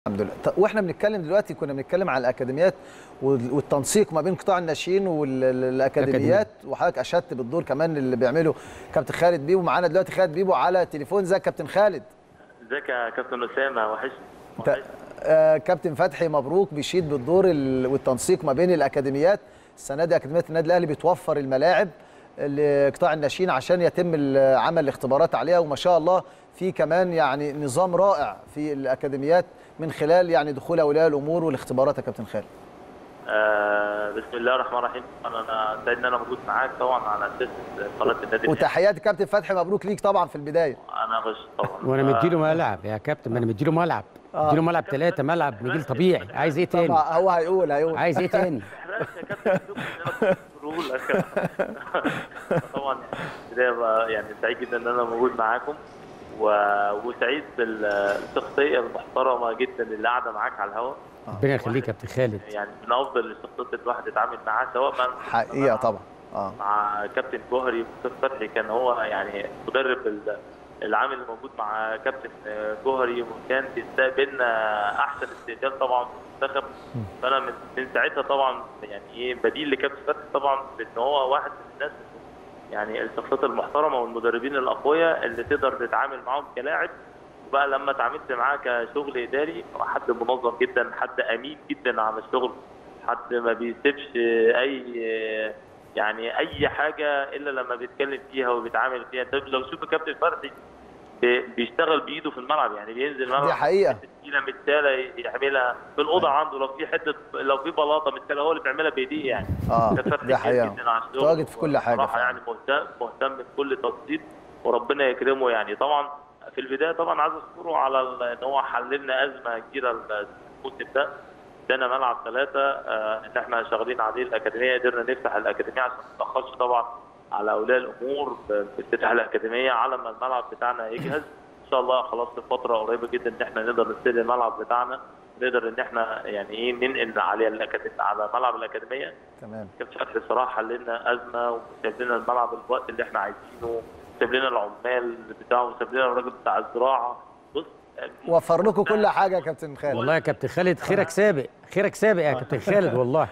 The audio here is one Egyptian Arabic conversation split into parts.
الحمد لله طب واحنا بنتكلم دلوقتي كنا بنتكلم على الاكاديميات وال- والتنسيق ما بين قطاع الناشئين والاكاديميات وحضرتك اشدت بالدور كمان اللي بيعمله كابتن خالد بيبو معانا دلوقتي خالد بيبو على تليفون ازيك كابتن خالد ازيك يا كابتن اسامه وحشني ت- وحشني. آه كابتن فتحي مبروك بيشيد بالدور ال- والتنسيق ما بين الاكاديميات السنه دي اكاديميه النادي الاهلي بتوفر الملاعب لقطاع الناشئين عشان يتم ال- عمل الاختبارات عليها وما شاء الله في كمان يعني نظام رائع في الاكاديميات من خلال يعني دخول اولياء الامور والاختبارات يا كابتن خالد آه بسم الله الرحمن الرحيم انا انا سعيد ان انا موجود معاك طبعا على اساس قناه النادي الأهلي. وتحياتي كابتن فتحي مبروك ليك طبعا في البدايه انا غش طبعا وانا مديله ملعب يا كابتن ما انا مديله ملعب آه. مديله ملعب ثلاثة ملعب نجيل طبيعي عايز ايه تاني طبعا هو هيقول هيقول عايز ايه تاني احرقش يا كابتن شوف إن أنا بقول لك. طبعا بدايه بقى يعني سعيد جدا ان انا موجود معاكم و... وسعيد بالشخصيه المحترمه جدا اللي قاعده معاك على الهواء ربنا يخليك يا كابتن خالد يعني من افضل الشخصيات اللي الواحد يتعامل معاها سواء مع حقيقه طبعا اه مع كابتن جوهري وكابتن فتحي كان هو يعني مدرب ال- العامل الموجود مع كابتن جوهري وكان بيستقبلنا احسن استقبال طبعا في المنتخب فانا من, من ساعتها طبعا يعني ايه بديل لكابتن فتحي طبعا لان هو واحد من الناس يعني الشخصيات المحترمه والمدربين الاقوياء اللي تقدر تتعامل معاهم كلاعب وبقى لما اتعاملت معاه كشغل اداري هو حد منظم جدا حد امين جدا على الشغل حد ما بيسيبش اي يعني اي حاجه الا لما بيتكلم فيها وبيتعامل فيها طب لو شوف كابتن فتحي بي- بيشتغل بايده في الملعب يعني بينزل الملعب دي حقيقة. تشكيله متساله يعملها في الاوضه عنده لو في حته لو في بلاطه متساله هو اللي بيعملها بايديه يعني اه كابتن فتحي دي كويس حقيقه جداً على الشغل تواجد في كل حاجه بصراحة فعلا. يعني مهتم مهتم بكل تفصيل وربنا يكرمه يعني طبعا في البدايه طبعا عايز اشكره على ال- ان هو حل لنا ازمه كبيره الموسم ده ادانا ملعب ثلاثه آه، ان احنا شغالين عليه الاكاديميه قدرنا نفتح الاكاديميه عشان ما نتاخرش طبعا على اولياء الامور في في افتتاح الاكاديميه على ما الملعب بتاعنا يجهز ان شاء الله خلاص في فتره قريبه جدا ان احنا نقدر نستلم الملعب بتاعنا نقدر ان احنا يعني ايه ننقل على الأكاديمية على ملعب الاكاديميه تمام كابتن فتحي الصراحه حل لنا ازمه وساب لنا الملعب الوقت اللي احنا عايزينه ساب لنا العمال بتاعه وساب لنا الراجل بتاع الزراعه بص وفر لكم كل حاجه يا كابتن خالد والله يا كابتن خالد خيرك سابق خيرك سابق يا كابتن خالد والله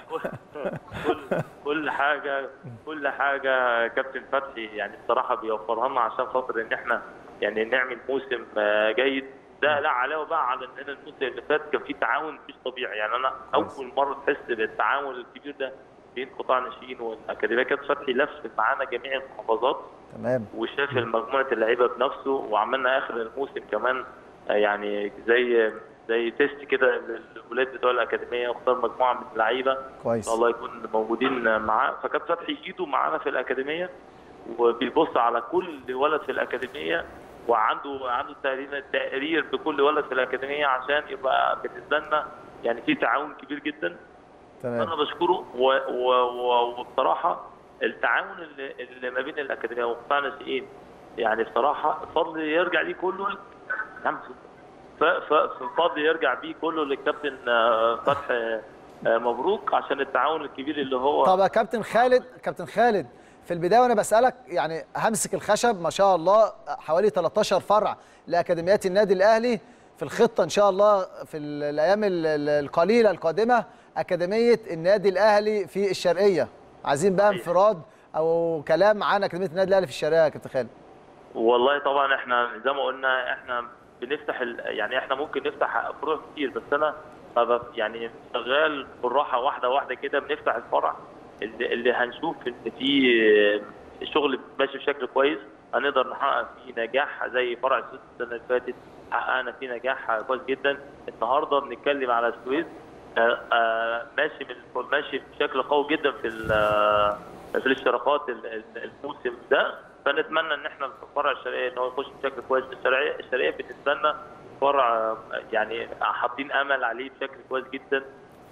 كل كل حاجه كل حاجه كابتن فتحي يعني الصراحه بيوفرها لنا عشان خاطر ان احنا يعني نعمل موسم آه، جيد ده لا علاوه بقى على ان أنا الموسم اللي فات كان في تعاون مش طبيعي يعني انا اول مره تحس بالتعاون الكبير ده بين قطاع الناشئين والاكاديميه كابتن فتحي لف معانا جميع المحافظات تمام وشاف مجموعه اللعيبه بنفسه وعملنا اخر الموسم كمان آه، يعني زي زي تيست كده للولاد بتوع الاكاديميه واختار مجموعه من اللعيبه ان كويس شاء الله يكون موجودين معاه فكان فتحي ايده معانا في الاكاديميه وبيبص على كل ولد في الاكاديميه وعنده عنده تقريبا تقرير بكل ولد في الاكاديميه عشان يبقى بالنسبه لنا يعني في تعاون كبير جدا تمام انا بشكره و... و... و... وبصراحه التعاون اللي, اللي ما بين الاكاديميه وقطاع الناشئين يعني بصراحه الفضل يرجع ليه كله نعم ف... ف... فالفضل يرجع بيه كله للكابتن آه، فتحي آه، مبروك عشان التعاون الكبير اللي هو طب يا كابتن خالد كابتن خالد في البدايه وانا بسالك يعني همسك الخشب ما شاء الله حوالي 13 فرع لاكاديميات النادي الاهلي في الخطه ان شاء الله في ال- الايام ال- ال- القليله القادمه اكاديميه النادي الاهلي في الشرقيه عايزين بقى صحيح. انفراد او كلام عن اكاديميه النادي الاهلي في الشرقيه يا كابتن خالد والله طبعا احنا زي ما قلنا احنا بنفتح ال... يعني احنا ممكن نفتح فروع كتير بس انا ببقى يعني شغال بالراحه واحده واحده كده بنفتح الفرع اللي, اللي هنشوف ان في شغل ماشي بشكل كويس هنقدر نحقق فيه نجاح زي فرع السويس السنه اللي فاتت حققنا فيه نجاح كويس جدا النهارده بنتكلم على السويس آه، آه، ماشي من ماشي بشكل قوي جدا في ال- في الاشتراكات ال- ال- الموسم ده فنتمنى ان احنا في فرع الشرقيه ان هو يخش بشكل كويس الشرقيه الشرقيه بالنسبه لنا فرع آه، يعني حاطين امل عليه بشكل كويس جدا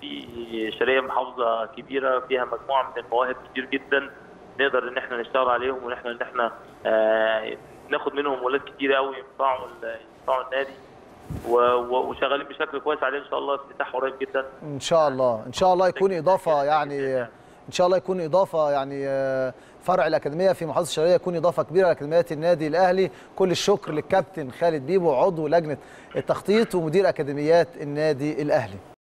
في شرقيه محافظه كبيره فيها مجموعه من المواهب كتير جدا نقدر ان احنا نشتغل عليهم وان احنا ان احنا آه، ناخد منهم ولاد كتير قوي ينفعوا ال- ينفعوا النادي و- و- وشغالين بشكل كويس عليه ان شاء الله افتتاح قريب جدا ان شاء الله ان شاء الله يكون اضافه يعني ان شاء الله يكون اضافه يعني آه، فرع الاكاديميه في محافظه الشرقيه يكون اضافه كبيره لاكاديميات النادي الاهلي كل الشكر للكابتن خالد بيبو عضو لجنه التخطيط ومدير اكاديميات النادي الاهلي